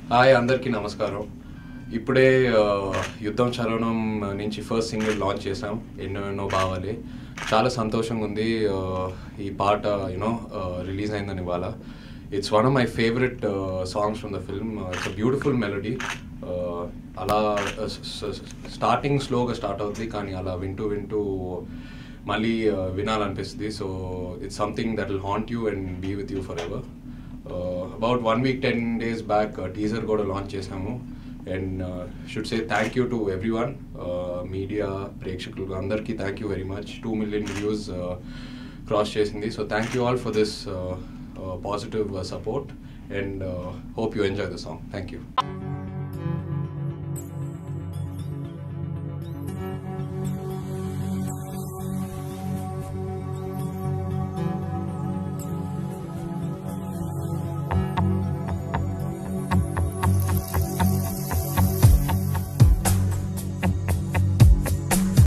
hi అందరికీ నమస్కారం ఇప్పుడే ఆ, యుద్ధం చలనం నుంచి ఫస్ట్ సింగిల్ లాంచ్ చేసాం ఎన్నో ఎన్నో బావాలి చాలా సంతోషంగా ఉంది ఆ, ఈ పాట యూనో రిలీజ్ అయిందని ఇవాళ it's one of my favourite songs from the film it's a beautiful melody అలా స్టార్టింగ్ స్లోగా స్టార్ట్ అవుతుంది కానీ అలా వింటూ వింటూ మళ్ళీ ఆ, వినాలనిపిస్తుంది so it's something that will haunt you and be with you forever about one week ten days back teaser కూడా లాంచ్ చేసాము and should say thank you to everyone media ప్రేక్షకులు అందరికీ thank you very much two million views cross చేసింది so thank you all for this positive support and hope you enjoy the song thank you